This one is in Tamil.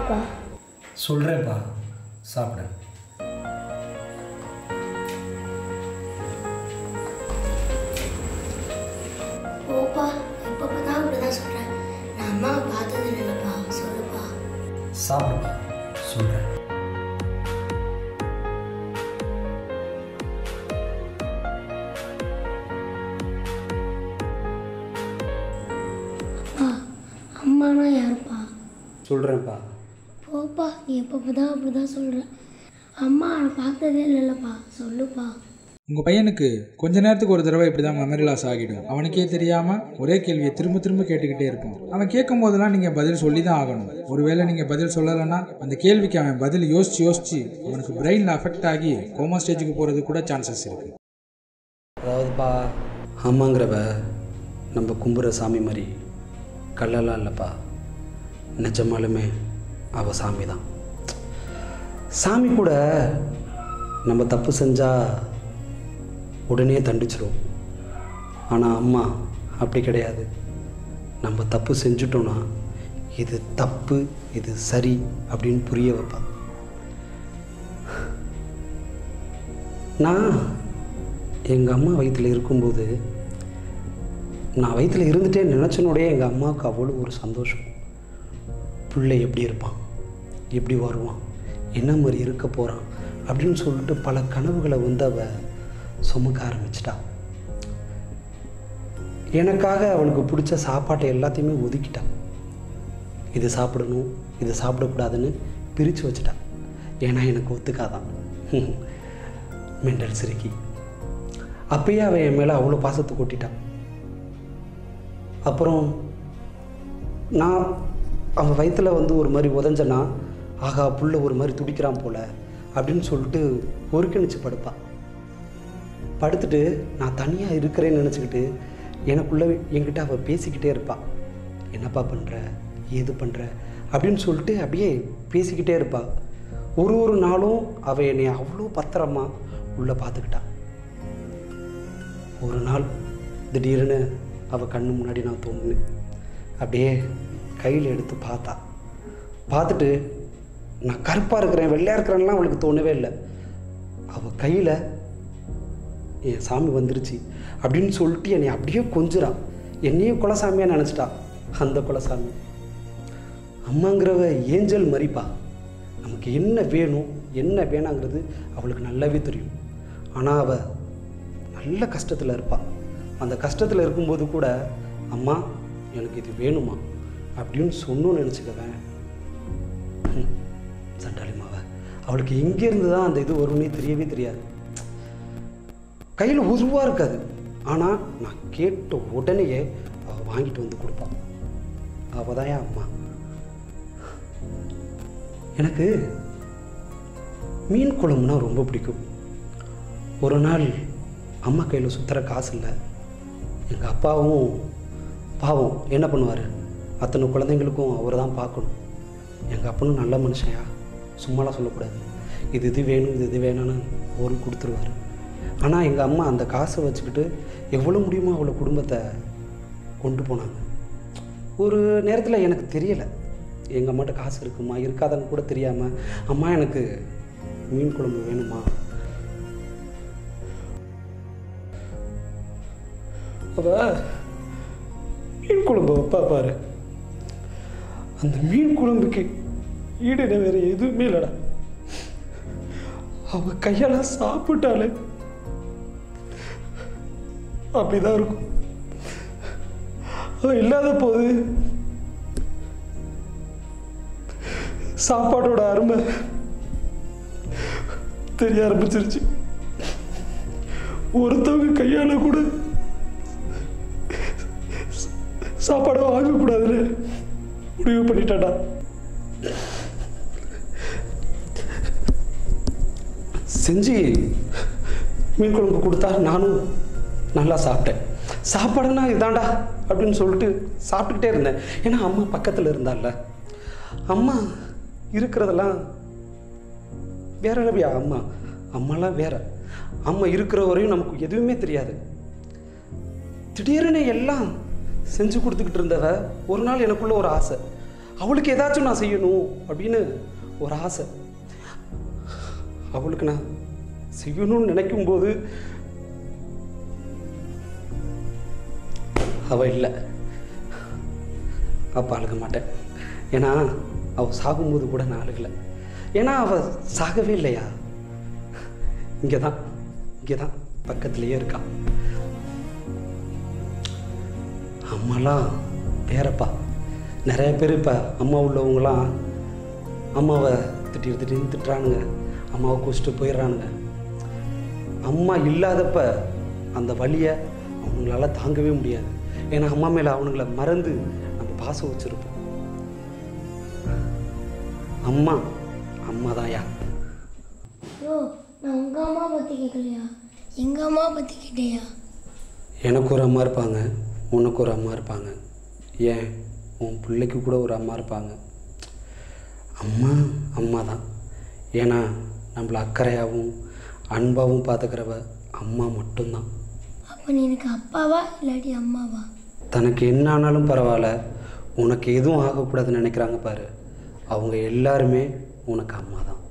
சொல்லுப்பா சொல்கிறேன்ப்பா சாப்பிட ஓப்பா எப்போ பார்த்தா அப்படிதான் சொல்கிறேன் நான் அம்மாவை பார்த்தது இல்லைப்பா சொல்லுப்பா சாப்பிடுப்பா சொல்கிறேன் அம்மானா யாருப்பா சொல்கிறேன்ப்பா போப்பா நீ எப்போ பார்த்தா அப்படிதான் சொல்கிற அம்மா நான் பார்த்ததே இல்லைல்லப்பா சொல்லுப்பா உங்கள் பையனுக்கு கொஞ்ச நேரத்துக்கு ஒரு தடவை இப்படி தான் மெமரி லாஸ் ஆகிடும் அவனுக்கே தெரியாமல் ஒரே கேள்வியை திரும்ப திரும்ப கேட்டுக்கிட்டே இருப்பான் அவன் கேட்கும் போதெல்லாம் நீங்கள் பதில் சொல்லி தான் ஆகணும் ஒருவேளை நீங்கள் பதில் சொல்லலைன்னா அந்த கேள்விக்கு அவன் பதில் யோசிச்சு யோசிச்சு அவனுக்கு பிரெயினில் அஃபெக்ட் ஆகி கோமா ஸ்டேஜுக்கு போகிறது கூட சான்சஸ் இருக்குது அதாவதுப்பா அம்மாங்கிறவ நம்ம கும்புற சாமி மாதிரி கல்லெல்லாம் இல்லைப்பா நிஜமாலுமே அவ சாமி தான் சாமி கூட நம்ம தப்பு செஞ்சால் உடனே தண்டிச்சிரும் ஆனால் அம்மா அப்படி கிடையாது நம்ம தப்பு செஞ்சுட்டோன்னா இது தப்பு இது சரி அப்படின்னு புரிய வைப்பா நான் எங்கள் அம்மா வயிற்றில் இருக்கும்போது நான் வயிற்றில் இருந்துட்டே நினச்சனோடய எங்கள் அம்மாவுக்கு அவ்வளோ ஒரு சந்தோஷம் பிள்ளை எப்படி இருப்பான் எப்படி வருவான் என்ன மாதிரி இருக்க போகிறான் அப்படின்னு சொல்லிட்டு பல கனவுகளை வந்து அவ சுமக்க ஆரம்பிச்சிட்டா எனக்காக அவளுக்கு பிடிச்ச சாப்பாட்டை எல்லாத்தையுமே ஒதுக்கிட்டான் இது சாப்பிடணும் இது சாப்பிடக்கூடாதுன்னு பிரித்து வச்சுட்டா ஏன்னா எனக்கு ஒத்துக்காதான் மெண்டல் சிரிக்கி அப்பயே அவன் என் மேலே அவ்வளோ பாசத்தை கொட்டிட்டான் அப்புறம் நான் அவன் வயித்துல வந்து ஒரு மாதிரி உதஞ்சனா ஆகா புள்ள ஒரு மாதிரி துடிக்கிறான் போல அப்படின்னு சொல்லிட்டு ஒருங்கிணைச்சு படுப்பான் படுத்துட்டு நான் தனியாக இருக்கிறேன்னு நினச்சிக்கிட்டு எனக்குள்ளே என்கிட்ட அவள் பேசிக்கிட்டே இருப்பாள் என்னப்பா பண்ணுற ஏது பண்ணுற அப்படின்னு சொல்லிட்டு அப்படியே பேசிக்கிட்டே இருப்பாள் ஒரு ஒரு நாளும் அவள் என்னை அவ்வளோ பத்திரமா உள்ளே பார்த்துக்கிட்டா ஒரு நாள் திடீர்னு அவள் கண்ணு முன்னாடி நான் தோணுனேன் அப்படியே கையில் எடுத்து பார்த்தா பார்த்துட்டு நான் கருப்பாக இருக்கிறேன் வெள்ளையாக இருக்கிறேன்லாம் அவளுக்கு தோணவே இல்லை அவள் கையில் என் சாமி வந்துருச்சு அப்படின்னு சொல்லிட்டு என்னை அப்படியே கொஞ்சுறான் என்னையும் குலசாமியாக நினச்சிட்டா அந்த குலசாமி அம்மாங்கிறவ ஏஞ்சல் மறிப்பா நமக்கு என்ன வேணும் என்ன வேணாங்கிறது அவளுக்கு நல்லாவே தெரியும் ஆனால் அவள் நல்ல கஷ்டத்தில் இருப்பாள் அந்த கஷ்டத்தில் இருக்கும்போது கூட அம்மா எனக்கு இது வேணுமா அப்படின்னு சொன்னோன்னு நினச்சிக்கவேன் சண்டாளிமாவ அவளுக்கு எங்கேருந்து தான் அந்த இது வரும்னே தெரியவே தெரியாது கையில் உருவாக இருக்காது ஆனால் நான் கேட்ட உடனேயே அவள் வாங்கிட்டு வந்து கொடுப்பாள் அவள் தான் என் அம்மா எனக்கு மீன் குழம்புனா ரொம்ப பிடிக்கும் ஒரு நாள் அம்மா கையில் சுற்றுற காசு இல்லை எங்கள் அப்பாவும் பாவம் என்ன பண்ணுவார் அத்தனை குழந்தைங்களுக்கும் அவர் தான் பார்க்கணும் எங்கள் அப்பனும் நல்ல மனுஷயா சும்மாலாம் சொல்லக்கூடாது இது இது வேணும் இது இது வேணும்னு அவரும் கொடுத்துருவாரு ஆனால் எங்கள் அம்மா அந்த காசை வச்சுக்கிட்டு எவ்வளோ முடியுமோ அவ்வளோ குடும்பத்தை கொண்டு போனாங்க ஒரு நேரத்தில் எனக்கு தெரியலை எங்கள் அம்மாட்ட காசு இருக்குமா இருக்காதான்னு கூட தெரியாமல் அம்மா எனக்கு மீன் குழம்பு வேணுமா அவ மீன் குழம்பு வைப்பா பாரு அந்த மீன் குழம்புக்கு ஈடுன வேற எதுவுமே இல்லடா அவ கையால சாப்பிட்டாலே அப்படிதான் இருக்கும் அவ இல்லாத போது சாப்பாடோட அருமை தெரிய ஆரம்பிச்சிருச்சு ஒருத்தவங்க கையால கூட சாப்பாடு வாங்கக்கூடாதுன்னு முடிவு பண்ணிட்டாடா செஞ்சு மீன் குழம்பு கொடுத்தா நானும் நல்லா சாப்பிட்டேன் சாப்பாடுனா இதாண்டா அப்படின்னு சொல்லிட்டு சாப்பிட்டுக்கிட்டே இருந்தேன் ஏன்னா அம்மா பக்கத்தில் இருந்தால அம்மா இருக்கிறதெல்லாம் வேற ரவியா அம்மா அம்மாலாம் வேற அம்மா இருக்கிற வரையும் நமக்கு எதுவுமே தெரியாது திடீர்னு எல்லாம் செஞ்சு கொடுத்துக்கிட்டு இருந்தவ ஒரு நாள் எனக்குள்ள ஒரு ஆசை அவளுக்கு ஏதாச்சும் நான் செய்யணும் அப்படின்னு ஒரு ஆசை அவளுக்கு நான் செய்யணும்னு நினைக்கும்போது அவள் இல்லை அப்போ அழுக மாட்டேன் ஏன்னா அவள் சாகும்போது கூட நான் அழுகலை ஏன்னா அவள் சாகவே இல்லையா இங்கே தான் இங்கே தான் பக்கத்துலேயே இருக்கா அம்மாலாம் வேறப்பா நிறைய பேர் இப்போ அம்மா உள்ளவங்களாம் அம்மாவை திட்டி திட்டி திட்டுறானுங்க அம்மாவை குடிச்சிட்டு போயிடுறானுங்க அம்மா இல்லாதப்ப அந்த வலியை அவங்களால தாங்கவே முடியாது ஏன்னா அம்மா மேலே அவனுங்கள மறந்து நம்ம பாசம் வச்சுருப்போம் அம்மா அம்மா தான்யா யோ நான் உங்கள் அம்மா பற்றி கேட்கலையா எங்கள் அம்மா பற்றி கேட்டேயா எனக்கு ஒரு அம்மா இருப்பாங்க உனக்கு ஒரு அம்மா இருப்பாங்க ஏன் உன் பிள்ளைக்கு கூட ஒரு அம்மா இருப்பாங்க அம்மா அம்மா தான் ஏன்னா நம்மளை அக்கறையாகவும் அன்பாகவும் பார்த்துக்கிறவ அம்மா மட்டும்தான் அப்போ நீ எனக்கு அப்பாவா இல்லாட்டி அம்மாவா தனக்கு என்ன ஆனாலும் பரவாயில்ல உனக்கு எதுவும் ஆகக்கூடாதுன்னு நினைக்கிறாங்க பாரு அவங்க எல்லாருமே உனக்கு அம்மா தான்